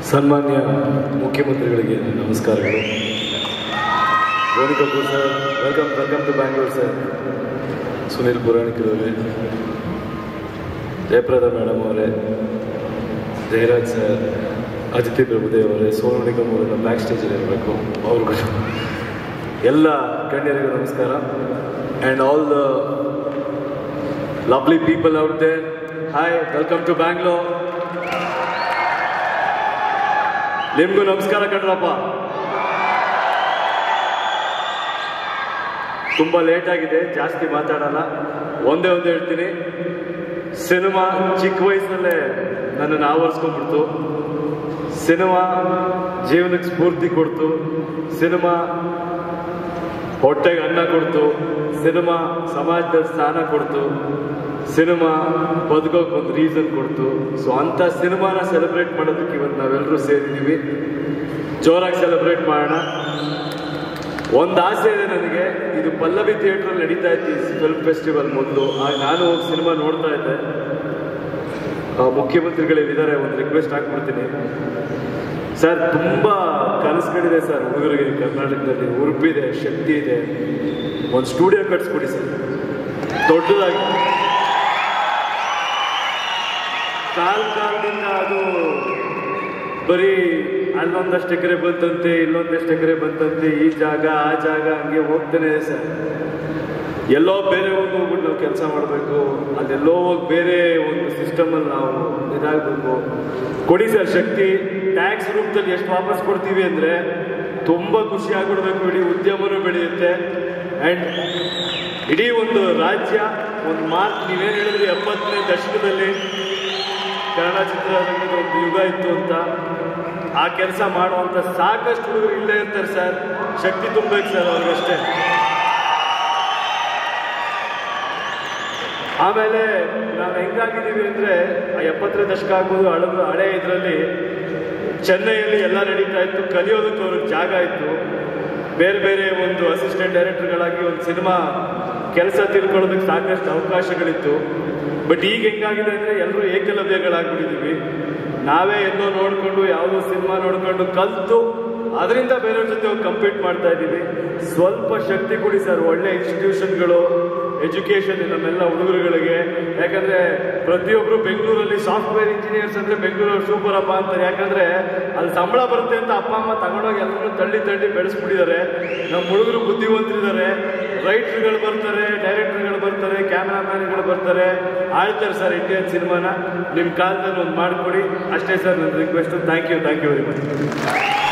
ಸನ್ಮಾನ್ಯ ಮುಖ್ಯಮಂತ್ರಿಗಳಿಗೆ ನಮಸ್ಕಾರಗಳು Roni Kapoor sir welcome welcome to Bangalore sir Sunil ಪುರಾಣಿಕರವರೇ ಜಯಪ್ರದಾ ಮೇಡಮ್ ಅವರೇ ಜಯರಾಜ್ ಸರ್ ಅಜಿತಿ ಪ್ರಭುದೇವ್ ಅವರೇ ಸೋನು ನಿಗಮ್ ಅವರೆಲ್ಲ ಬ್ಯಾಕ್ ಸ್ಟೇಜಲ್ಲಿ ಇರಬೇಕು ಅವ್ರಿಗೂ ಎಲ್ಲ ಗಣ್ಯರಿಗೂ ನಮಸ್ಕಾರ and all the lovely people out there hi welcome to Bangalore ನಿಮ್ಗೂ ನಮಸ್ಕಾರ ಕಣ್ರಪ್ಪ ತುಂಬಾ ಲೇಟ್ ಆಗಿದೆ ಜಾಸ್ತಿ ಮಾತಾಡಲ್ಲ ಒಂದೇ ಒಂದು ಹೇಳ್ತೀನಿ ಸಿನಿಮಾ ಚಿಕ್ಕ ವಯಸ್ಸಲ್ಲೇ ನನ್ನನ್ನು ಆವರಿಸ್ಕೊಂಡ್ಬಿಡ್ತು ಸಿನಿಮಾ ಜೀವನಕ್ಕೆ ಸ್ಫೂರ್ತಿ ಕೊಡ್ತು ಸಿನಿಮಾ ಹೊಟ್ಟೆಗೆ ಅನ್ನ ಕೊಡ್ತು ಸಿನಿಮಾ ಸಮಾಜದಲ್ಲಿ ಸ್ಥಾನ ಕೊಡ್ತು ಸಿನಿಮಾ ಬದುಕೋಕೆ ಒಂದು ರೀಸನ್ ಕೊಡ್ತು ಸೊ ಅಂಥ ಸಿನಿಮಾನ ಸೆಲೆಬ್ರೇಟ್ ಮಾಡೋದಕ್ಕೆ ಇವತ್ತು ನಾವೆಲ್ಲರೂ ಸೇರಿದ್ದೀವಿ ಜೋರಾಗಿ ಸೆಲೆಬ್ರೇಟ್ ಮಾಡೋಣ ಒಂದು ಆಸೆ ಇದೆ ನನಗೆ ಇದು ಪಲ್ಲವಿ ಥಿಯೇಟ್ರಲ್ಲಿ ನಡೀತಾ ಇತ್ತು ಈ ಫಿಲ್ಮ್ ಫೆಸ್ಟಿವಲ್ ಮೊದಲು ಆಗ ನಾನು ಹೋಗಿ ಸಿನಿಮಾ ನೋಡ್ತಾ ಇದ್ದೆ ಆ, ಮುಖ್ಯಮಂತ್ರಿಗಳಿದ್ದಾರೆ ಒಂದು ರಿಕ್ವೆಸ್ಟ್ ಹಾಕ್ಬಿಡ್ತೀನಿ ಸರ್ ತುಂಬ ಕನಸುಗಳಿದೆ ಸರ್ ಹುಡುಗರಿಗೆ ಕರ್ನಾಟಕದಲ್ಲಿ ಉರುಪಿದೆ ಶಕ್ತಿ ಇದೆ ಒಂದು ಸ್ಟುಡಿಯೋ ಕಟ್ಸ್ಕೊಡಿ ಸರ್ ದೊಡ್ಡದಾಗಿ ಕಾಲ ಕಾಲದಿಂದ ಅದು ಬರೀ ಅಲ್ಲೊಂದಷ್ಟು ಎಕರೆ ಬಂತಂತೆ ಇಲ್ಲೊಂದಷ್ಟು ಎಕರೆ ಬಂತಂತೆ ಈ ಜಾಗ ಆ ಜಾಗ ಹಂಗೆ ಹೋಗ್ತಾನೆ ಇದೆ ಸರ್ ಎಲ್ಲೋ ಬೇರೆ ಊರಿಗೆ ಹೋಗ್ಬಿಟ್ಟು ನಾವು ಕೆಲಸ ಮಾಡಬೇಕು ಅದೆಲ್ಲೋ ಹೋಗಿ ಬೇರೆ ಒಂದು ಸಿಸ್ಟಮಲ್ಲಿ ನಾವು ಇದಾಗಬೇಕು ಕೊಡಿ ಸರ್ ಶಕ್ತಿ ಟ್ಯಾಕ್ಸ್ ರೂಪದಲ್ಲಿ ಎಷ್ಟು ವಾಪಸ್ ಕೊಡ್ತೀವಿ ಅಂದರೆ ತುಂಬ ಖುಷಿ ಆಗ್ಬಿಡ್ಬೇಕು ಇಡೀ ಉದ್ಯಮನೂ ಬೆಳೆಯುತ್ತೆ ಆ್ಯಂಡ್ ಇಡೀ ಒಂದು ರಾಜ್ಯ ಒಂದು ಮಾರ್ಕ್ ನೀವೇನು ಹೇಳಿದ್ರಿ ಎಪ್ಪತ್ತನೇ ದಶಕದಲ್ಲಿ ಕನ್ನಡ ಚಿತ್ರರಂಗದ ಒಂದು ಯುಗ ಇತ್ತು ಅಂತ ಆ ಕೆಲಸ ಮಾಡುವಂಥ ಸಾಕಷ್ಟು ಹುಡುಗರು ಇಲ್ಲೇ ಇರ್ತಾರೆ ಸರ್ ಶಕ್ತಿ ತುಂಬಬೇಕು ಸರ್ ಅವ್ರಿಗಷ್ಟೇ ಆಮೇಲೆ ನಾವು ಹೆಂಗಾಗಿದ್ದೀವಿ ಅಂದರೆ ಆ ಎಪ್ಪತ್ತನೇ ದಶಕ ಆಗ್ಬೋದು ಹಳ ಹಳೆ ಇದರಲ್ಲಿ ಚೆನ್ನೈಯಲ್ಲಿ ಎಲ್ಲ ನಡೀತಾ ಇತ್ತು ಕಲಿಯೋದಕ್ಕೆ ಅವ್ರಿಗೆ ಜಾಗ ಇತ್ತು ಬೇರೆ ಬೇರೆ ಒಂದು ಅಸಿಸ್ಟೆಂಟ್ ಡೈರೆಕ್ಟರ್ಗಳಾಗಿ ಒಂದು ಸಿನಿಮಾ ಕೆಲಸ ತಿಳ್ಕೊಳ್ಳೋದಕ್ಕೆ ಸಾಕಷ್ಟು ಅವಕಾಶಗಳಿತ್ತು ಬಟ್ ಈಗ ಹೆಂಗಾಗಿದೆ ಅಂದರೆ ಎಲ್ಲರೂ ಏಕಲವ್ಯಗಳಾಗ್ಬಿಟ್ಟಿದ್ದೀವಿ ನಾವೇ ಎಲ್ಲೋ ನೋಡಿಕೊಂಡು ಯಾವುದೋ ಸಿನಿಮಾ ನೋಡ್ಕೊಂಡು ಕಲಿತು ಅದರಿಂದ ಬೇರೆಯವ್ರ ಜೊತೆ ಹೋಗಿ ಕಂಪೀಟ್ ಮಾಡ್ತಾ ಇದ್ದೀವಿ ಸ್ವಲ್ಪ ಶಕ್ತಿ ಕೊಡಿ ಸರ್ ಒಳ್ಳೆ ಇನ್ಸ್ಟಿಟ್ಯೂಷನ್ಗಳು ಎಜುಕೇಶನ್ ನಮ್ಮೆಲ್ಲ ಹುಡುಗರುಗಳಿಗೆ ಯಾಕಂದ್ರೆ ಪ್ರತಿಯೊಬ್ರು ಬೆಂಗಳೂರಲ್ಲಿ ಸಾಫ್ಟ್ವೇರ್ ಇಂಜಿನಿಯರ್ಸ್ ಅಂದ್ರೆ ಬೆಂಗಳೂರು ಸೂಪರ್ ಅಪ್ಪ ಅಂತಾರೆ ಯಾಕಂದ್ರೆ ಅಲ್ಲಿ ಸಂಬಳ ಬರುತ್ತೆ ಅಂತ ಅಪ್ಪ ಅಮ್ಮ ತಗೊಂಡೋಗಿ ಎಲ್ಲರೂ ತಳ್ಳಿ ತಳ್ಳಿ ಬೆಳೆಸ್ಬಿಟ್ಟಿದ್ದಾರೆ ನಮ್ಮ ಹುಡುಗರು ಬುದ್ಧಿವಂತರಿದ್ದಾರೆ ರೈಟರ್ಗಳು ಬರ್ತಾರೆ ಡೈರೆಕ್ಟರ್ಗಳು ಬರ್ತಾರೆ ಕ್ಯಾಮ್ರಾಮ್ಯಾನ್ಗಳು ಬರ್ತಾರೆ ಆಳ್ತಾರೆ ಸರ್ ಇಂಡಿಯನ್ ಸಿನಿಮಾನ ನಿಮ್ಮ ಕಾಲದಲ್ಲಿ ಒಂದು ಮಾಡಿಕೊಡಿ ಅಷ್ಟೇ ಸರ್ ನನ್ನ request thank you thank you very much